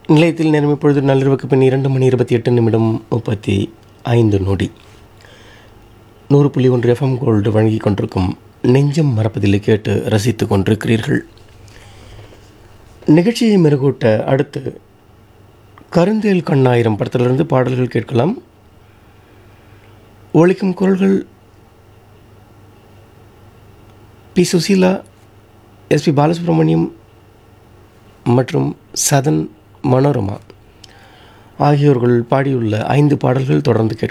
நிலையத்தில் நேரம் இப்பொழுது நள்ளிரவுக்கு பின் இரண்டு மணி இருபத்தி எட்டு நிமிடம் முப்பத்தி ஐந்து நொடி நூறு புள்ளி ஒன்று எஃப்எம் கோல்டு வழங்கி கொண்டிருக்கும் நெஞ்சம் மறப்பதில்லை கேட்டு ரசித்து கொண்டிருக்கிறீர்கள் நிகழ்ச்சியை மெருகூட்ட அடுத்து கருந்தேல் கண்ணாயிரம் படத்திலிருந்து பாடல்கள் கேட்கலாம் ஒழிக்கும் குரல்கள் பி சுசீலா எஸ்பி பாலசுப்ரமணியம் மற்றும் சதன் மனோரமா ஆகியோர்கள் பாடியுள்ள ஐந்து பாடல்கள் தொடர்ந்து கேட்க